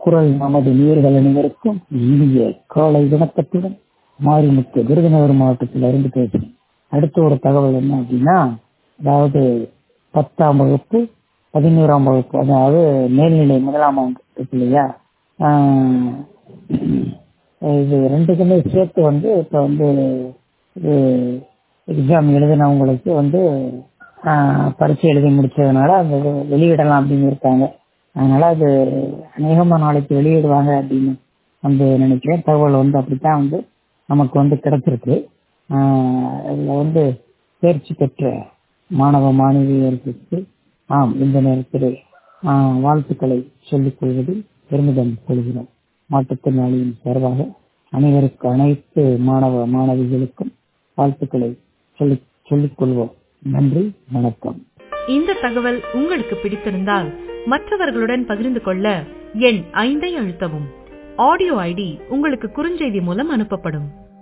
குரல் நமது நேர்கள் அனைவருக்கும் இந்திய காலை வணக்கத்துடன் மாரிமுத்து விருதுநகர் மாவட்டத்தில் இருந்து பேசுறேன் அடுத்த ஒரு தகவல் என்ன அப்படின்னா அதாவது பத்தாம் வகுப்பு பதினோராம் வகுப்பு அதாவது மேல்நிலை முதலாம் ஆண்டு இருக்கு இல்லையா ஆஹ் இது ரெண்டுக்குமே சேர்த்து வந்து இப்போ வந்து இது எக்ஸாம் எழுதினவங்களுக்கு வந்து ஆஹ் பரீட்சை எழுதி முடிச்சதுனால அந்த இது வெளியிடலாம் அப்படின்னு இருக்காங்க அதனால அது அநேகமாக நாளைக்கு வெளியிடுவாங்க அப்படின்னு வந்து நினைக்கிறேன் தகவல் வந்து அப்படித்தான் வந்து நமக்கு வந்து கிடைச்சிருக்கு அதில் வந்து தேர்ச்சி பெற்ற மாணவ மாணவியர்களுக்கு ஆம் இந்த நேரத்தில் ஆஹ் வாழ்த்துக்களை சொல்லிக் கொள்வதில் பெருமிதம் கொள்கிறோம் மாற்றுத்திறனாளியின் சார்பாக அனைவருக்கு அனைத்து மாணவ மாணவிகளுக்கும் வாழ்த்துக்களை சொல்லி சொல்லிக் கொள்வோம் நன்றி வணக்கம் இந்த தகவல் உங்களுக்கு பிடித்திருந்தால் மற்றவர்களுடன் பகிர்ந்து கொள்ள எண் ஐந்தை அழுத்தவும் ஆடியோ ஐடி உங்களுக்கு குறுஞ்செய்தி மூலம் அனுப்பப்படும்